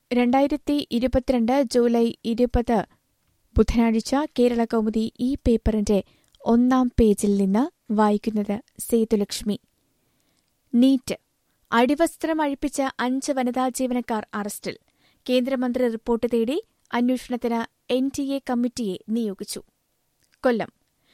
രണ്ടായിരത്തി ഇരുപത്തിരണ്ട് ജൂലൈ ഇരുപത് ബുധനാഴ്ച കേരള കൗമുദി ഈ പേപ്പറിന്റെ ഒന്നാം പേജിൽ നിന്ന് വായിക്കുന്നത് സേതുലക്ഷ്മി നീറ്റ് അടിവസ്ത്രം അഴിപ്പിച്ച അഞ്ച് വനിതാ ജീവനക്കാർ അറസ്റ്റിൽ കേന്ദ്രമന്ത്രി റിപ്പോർട്ട് തേടി അന്വേഷണത്തിന് എൻ ടി എ കമ്മിറ്റിയെ നിയോഗിച്ചു കൊല്ലം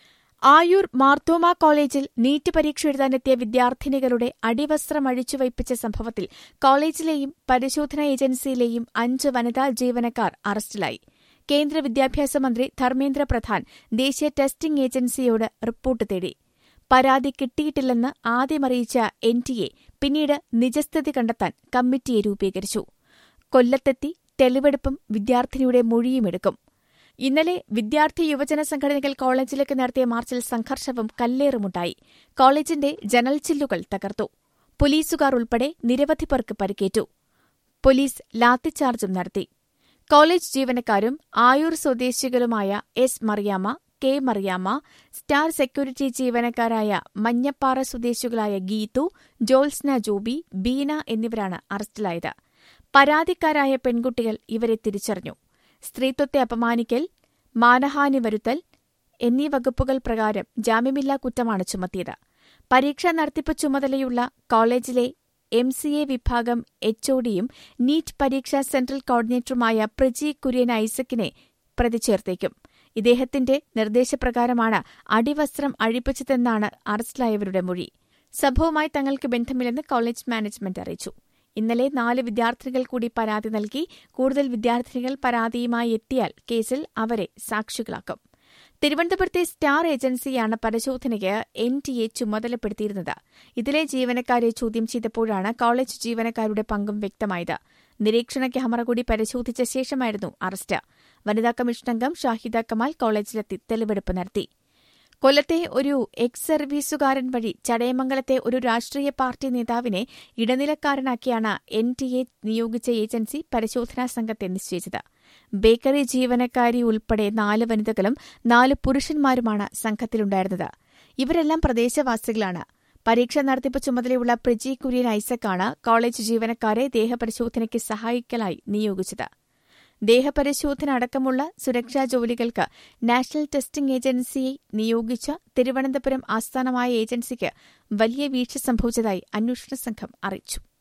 ആയൂർ മാർത്തോമ കോളേജിൽ നീറ്റ് പരീക്ഷ എഴുതാനെത്തിയ വിദ്യാർത്ഥിനികളുടെ അടിവസ്ത്രം അഴിച്ചുവയ്പ്പിച്ച സംഭവത്തിൽ കോളേജിലെയും പരിശോധനാ ഏജൻസിയിലെയും അഞ്ച് വനിതാ ജീവനക്കാർ അറസ്റ്റിലായി കേന്ദ്ര വിദ്യാഭ്യാസ മന്ത്രി ധർമ്മേന്ദ്ര പ്രധാൻ ദേശീയ ടെസ്റ്റിംഗ് ഏജൻസിയോട് റിപ്പോർട്ട് തേടി പരാതി കിട്ടിയിട്ടില്ലെന്ന് ആദ്യമറിയിച്ച എൻ ടി എ പിന്നീട് നിജസ്ഥിതി കണ്ടെത്താൻ കമ്മിറ്റിയെ രൂപീകരിച്ചു കൊല്ലത്തെത്തി തെളിവെടുപ്പും വിദ്യാർത്ഥിനിയുടെ മൊഴിയുമെടുക്കും ഇന്നലെ വിദ്യാർത്ഥി യുവജന സംഘടനകൾ കോളേജിലേക്ക് നടത്തിയ മാർച്ചിൽ സംഘർഷവും കല്ലേറുമുണ്ടായി കോളേജിന്റെ ജനൽ ചില്ലുകൾ തകർത്തു പോലീസുകാർ ഉൾപ്പെടെ നിരവധി പേർക്ക് പരിക്കേറ്റു പോലീസ് ലാത്തിച്ചാർജും നടത്തി കോളേജ് ജീവനക്കാരും ആയൂർ സ്വദേശികളുമായ S Mariyamma K Mariyamma star security ജീവനക്കാരായ മഞ്ഞപ്പാറ സ്വദേശികളായ ഗീതു ജോത്സ്ന ജോബി ബീന എന്നിവരാണ് അറസ്റ്റിലായത് പരാതിക്കാരായ പെൺകുട്ടികൾ ഇവരെ തിരിച്ചറിഞ്ഞു സ്ത്രീത്വത്തെ അപമാനിക്കൽ മാനഹാനി വരുത്തൽ എന്നീ വകുപ്പുകൾ പ്രകാരം ജാമ്യമില്ലാ കുറ്റമാണ് ചുമത്തിയത് പരീക്ഷാ നടത്തിപ്പ് ചുമതലയുള്ള കോളേജിലെ എം സി എ വിഭാഗം എച്ച്ഒഡിയും നീറ്റ് പരീക്ഷാ സെൻട്രൽ കോർഡിനേറ്ററുമായ പ്രജി കുര്യൻ ഐസക്കിനെ പ്രതി ചേർത്തേക്കും ഇദ്ദേഹത്തിന്റെ നിർദ്ദേശപ്രകാരമാണ് അടിവസ്ത്രം അഴിപ്പിച്ചതെന്നാണ് അറസ്റ്റിലായവരുടെ മൊഴി സംഭവവുമായി തങ്ങൾക്ക് ബന്ധമില്ലെന്ന് കോളേജ് മാനേജ്മെന്റ് അറിയിച്ചു ഇന്നലെ നാല് വിദ്യാർത്ഥിനികൾ കൂടി പരാതി നൽകി കൂടുതൽ വിദ്യാർത്ഥിനികൾ പരാതിയുമായി എത്തിയാൽ കേസിൽ അവരെ സാക്ഷികളാക്കും തിരുവനന്തപുരത്തെ സ്റ്റാർ ഏജൻസിയാണ് പരിശോധനയ്ക്ക് എൻ ടി എ ചുമതലപ്പെടുത്തിയിരുന്നത് ഇതിലെ ജീവനക്കാരെ ചോദ്യം ചെയ്തപ്പോഴാണ് കോളേജ് ജീവനക്കാരുടെ പങ്കും വ്യക്തമായത് നിരീക്ഷണ ക്യാമറ കൂടി പരിശോധിച്ച ശേഷമായിരുന്നു അറസ്റ്റ് വനിതാ കമ്മീഷൻ അംഗം ഷാഹിദ കമാൽ കോളേജിലെത്തി തെളിവെടുപ്പ് നടത്തി കൊല്ലത്തെ ഒരു എക്സ് സർവീസുകാരൻ വഴി ചടയമംഗലത്തെ ഒരു രാഷ്ട്രീയ പാർട്ടി നേതാവിനെ ഇടനിലക്കാരനാക്കിയാണ് എൻ ടി എ നിയോഗിച്ച ഏജൻസി പരിശോധനാ സംഘത്തെ നിശ്ചയിച്ചത് ബേക്കറി ജീവനക്കാരി ഉൾപ്പെടെ നാല് വനിതകളും നാല് പുരുഷന്മാരുമാണ് സംഘത്തിലുണ്ടായിരുന്നത് ഇവരെല്ലാം പ്രദേശവാസികളാണ് പരീക്ഷ നടത്തിപ്പ് ചുമതലയുള്ള പ്രജി കുര്യൻ ഐസക്കാണ് കോളേജ് ജീവനക്കാരെ ദേഹപരിശോധനയ്ക്ക് സഹായിക്കലായി നിയോഗിച്ചത് ദേഹപരിശോധന അടക്കമുള്ള സുരക്ഷാ ജോലികൾക്ക് നാഷണൽ ടെസ്റ്റിംഗ് ഏജൻസിയെ നിയോഗിച്ച തിരുവനന്തപുരം ആസ്ഥാനമായ ഏജൻസിക്ക് വലിയ വീഴ്ച സംഭവിച്ചതായി അന്വേഷണ സംഘം അറിയിച്ചു